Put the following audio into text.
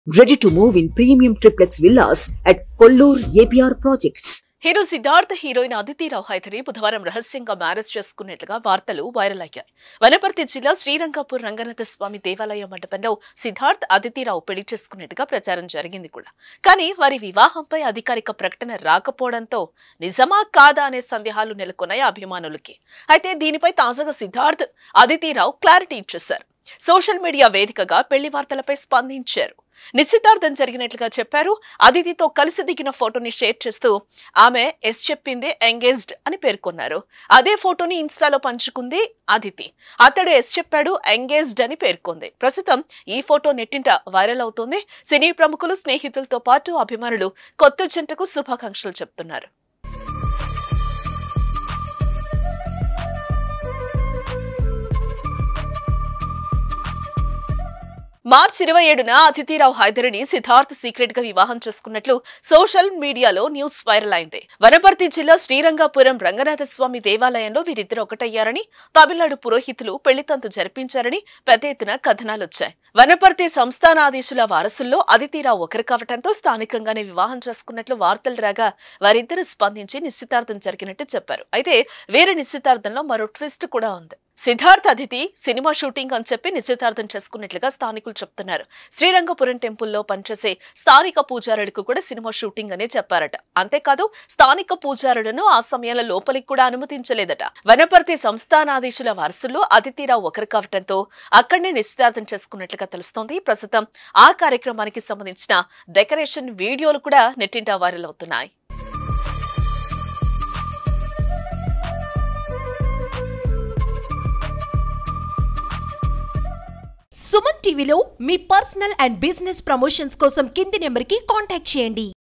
Ready to move in premium triplex villas at Kollur APR Projects. Hero Siddharth heroine Aditi Rao Hydari బుధవారం రహస్యంగా marriage చేసుకున్నట్లుగా వార్తలు viral అయ్యాయి వనపర్తి జిల్లా శ్రీరంగపూర్ రంగనాథ స్వామి దేవాలయ మండపంలో సిద్ధార్థ్ అదితిరావు పెళ్లి చేసుకున్నట్టుగా ప్రచారం జరిగింది కూడా కానీ వారి వివాహంపై అధికారిక ప్రకటన రాకపోవడంతో నిజమా కాదా అనే సందేహాలు నెలకొన్నాయి అభిమానులకి అయితే దీనిపై తాజాగా సిద్ధార్థ్ అదితిరావు క్లారిటీ ఇచ్చేశారు సోషల్ మీడియా వేదికగా పెళ్లి వార్తలపై స్పందించారు నిశ్చితార్థం జరిగినట్లుగా చెప్పారు అదితితో కలిసి దిగిన ఫోటోని షేర్ చేస్తూ ఆమె ఎస్ చెప్పింది ఎంగేజ్డ్ అని పేర్కొన్నారు అదే ఫోటోని ఇన్స్టాలో పంచుకుంది అదితి అతడు ఎస్ చెప్పాడు ఎంగేజ్డ్ అని పేర్కొంది ప్రస్తుతం ఈ ఫోటో నెట్టింట వైరల్ అవుతోంది సినీ ప్రముఖులు స్నేహితులతో పాటు అభిమానులు కొత్త జంటకు శుభాకాంక్షలు చెప్తున్నారు మార్చి ఇరవై ఏడున అతిథిరావు హైదరిని సిద్ధార్థ్ సీక్రెట్ గా వివాహం చేసుకున్నట్లు సోషల్ మీడియాలో న్యూస్ వైరల్ అయింది వనపర్తి జిల్లా శ్రీరంగపురం రంగనాథ స్వామి దేవాలయంలో వీరిద్దరు ఒకటయ్యారని తమిళనాడు పురోహితులు పెళ్లితంతు జరిపించారని పెద్ద ఎత్తున కథనాలొచ్చాయి వనపర్తి సంస్థానాధీశుల వారసుల్లో అదితిరావు ఒకరు కావడంతో స్థానికంగానే వివాహం చేసుకున్నట్లు వార్తలు రాగా వారిద్దరూ స్పందించి నిశ్చితార్థం జరిగినట్టు చెప్పారు అయితే వేరే నిశ్చితార్థంలో మరో ట్విస్ట్ కూడా ఉంది సిద్ధార్థ్ అతిథి సినిమా షూటింగ్ అని చెప్పి నిశ్చితార్థం చేసుకున్నట్లుగా స్థానికులు చెప్తున్నారు శ్రీరంగపురం టెంపుల్లో పనిచేసే స్థానిక పూజారులకు కూడా సినిమా షూటింగ్ అనే చెప్పారట అంతేకాదు స్థానిక పూజారులను ఆ సమయంలో లోపలికి కూడా అనుమతించలేదట వనపర్తి సంస్థానాధీశుల వారసుల్లో అతిథిరావు ఒకరు కావడంతో అక్కడనే నిశ్చితార్థం చేసుకున్నట్లుగా తెలుస్తోంది ప్రస్తుతం ఆ కార్యక్రమానికి సంబంధించిన డెకరేషన్ వీడియోలు కూడా నెట్టింట వైరల్ అవుతున్నాయి సుమన్ టీవీలో మీ పర్సనల్ అండ్ బిజినెస్ ప్రమోషన్స్ కోసం కింది నెంబర్కి కాంటాక్ట్ చేయండి